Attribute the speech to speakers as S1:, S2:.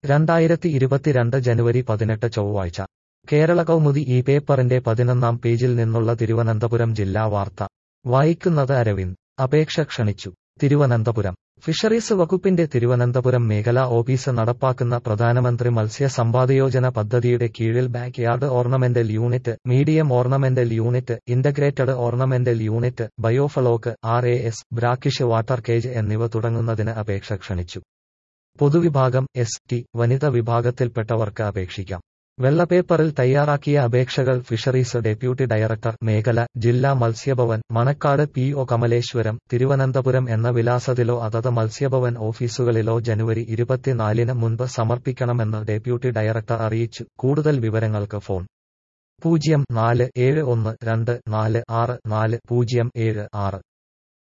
S1: രണ്ടായിരത്തി ഇരുപത്തിരണ്ട് ജനുവരി പതിനെട്ട് ചൊവ്വാഴ്ച കേരള കൗമുദി ഈ പേപ്പറിന്റെ പതിനൊന്നാം പേജിൽ നിന്നുള്ള തിരുവനന്തപുരം ജില്ലാ വാർത്ത വായിക്കുന്നത് അരവിന്ദ് അപേക്ഷ ക്ഷണിച്ചു തിരുവനന്തപുരം ഫിഷറീസ് വകുപ്പിന്റെ തിരുവനന്തപുരം മേഖലാ ഓഫീസ് നടപ്പാക്കുന്ന പ്രധാനമന്ത്രി മത്സ്യ സമ്പാദയോജന പദ്ധതിയുടെ കീഴിൽ back yard ornamental unit medium ornamental unit integrated ornamental unit biofloc R A S brackish water cage എന്നിവ തുടങ്ങുന്നതിന് അപേക്ഷ ക്ഷണിച്ചു പൊതുവിഭാഗം എസ് ടി വനിത വിഭാഗത്തിൽപ്പെട്ടവർക്ക് അപേക്ഷിക്കാം വെള്ളപ്പേപ്പറിൽ തയ്യാറാക്കിയ അപേക്ഷകൾ ഫിഷറീസ് ഡെപ്യൂട്ടി ഡയറക്ടർ മേഖല ജില്ലാ മത്സ്യഭവൻ മണക്കാട് പി ഒ കമലേശ്വരം തിരുവനന്തപുരം എന്ന വിലാസത്തിലോ അതത് മത്സ്യഭവൻ ഓഫീസുകളിലോ ജനുവരി ഇരുപത്തിനാലിന് മുൻപ് സമർപ്പിക്കണമെന്ന് ഡെപ്യൂട്ടി ഡയറക്ടർ അറിയിച്ചു കൂടുതൽ വിവരങ്ങൾക്ക് ഫോൺ പൂജ്യം നാല് ഏഴ് ഒന്ന് രണ്ട് നാല് ആറ് നാല് പൂജ്യം ഏഴ് ആറ്